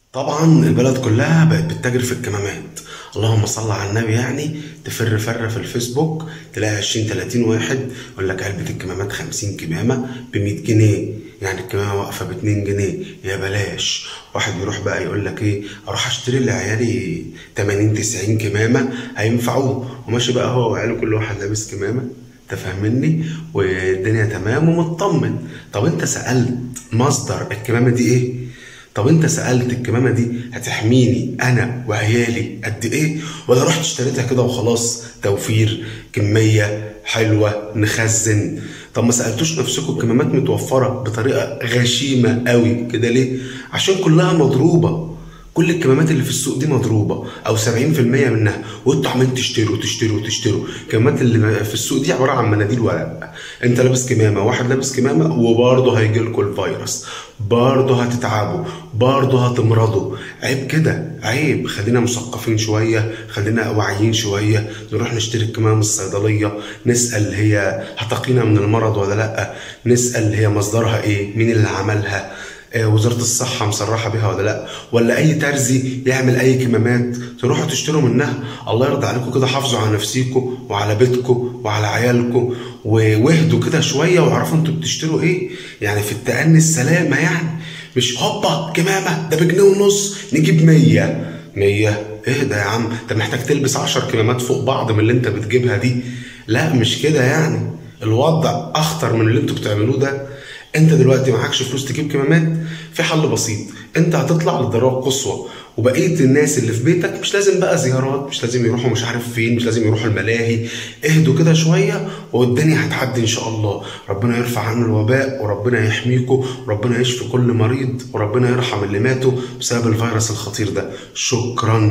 طبعا البلد كلها بقت بتتاجر في الكمامات اللهم صل على النبي يعني تفر فر في الفيسبوك تلاقي 20 30 واحد يقول لك علبه الكمامات 50 كمامه ب 100 جنيه يعني الكمامه واقفه ب 2 جنيه يا بلاش واحد يروح بقى يقول لك ايه اروح اشتري لعيالي 80 90 كمامه هينفعوه وماشي بقى هو وعياله كل واحد لابس كمامه انت فاهمني والدنيا تمام ومطمن طب انت سالت مصدر الكمامه دي ايه طب انت سالت الكمامه دي هتحميني انا وعيالي قد ايه ولا رحت اشتريتها كده وخلاص توفير كميه حلوه نخزن طب ما سالتوش نفسكم الكمامات متوفره بطريقه غشيمه قوي كده ليه عشان كلها مضروبه كل الكمامات اللي في السوق دي مضروبه او 70% منها وانتوا عمالين تشتروا تشتروا تشتروا الكمامات اللي في السوق دي عباره عن مناديل ورق انت لابس كمامه واحد لابس كمامه وبرضه هيجي لكم الفيروس برضه هتتعبوا برضه هتمرضوا عيب كده عيب خلينا مثقفين شويه خلينا واعيين شويه نروح نشتري الكمامه من الصيدليه نسال هي هتقينا من المرض ولا لا نسال هي مصدرها ايه مين اللي عملها وزارة الصحة مصرحة بيها ولا لا ولا أي ترزي يعمل أي كمامات تروحوا تشتروا منها الله يرضى عليكم كده حافظوا على نفسيكم وعلى بيتكم وعلى عيالكم واهدوا كده شوية واعرفوا انتوا بتشتروا ايه يعني في التأني السلامة يعني مش هوبا كمامة ده بجنيه ونص نجيب مية مية اهدى يا عم انت محتاج تلبس عشر كمامات فوق بعض من اللي انت بتجيبها دي لا مش كده يعني الوضع اخطر من اللي انتوا بتعملوه ده انت دلوقتي معكش فلوس تجيب كمامات في حل بسيط انت هتطلع للضروره القصوى وبقيه الناس اللي في بيتك مش لازم بقى زيارات مش لازم يروحوا مش عارف فين مش لازم يروحوا الملاهي اهدوا كده شويه والدنيا هتعدي ان شاء الله ربنا يرفع عنه الوباء وربنا يحميكم وربنا يشفي كل مريض وربنا يرحم اللي ماتوا بسبب الفيروس الخطير ده شكرا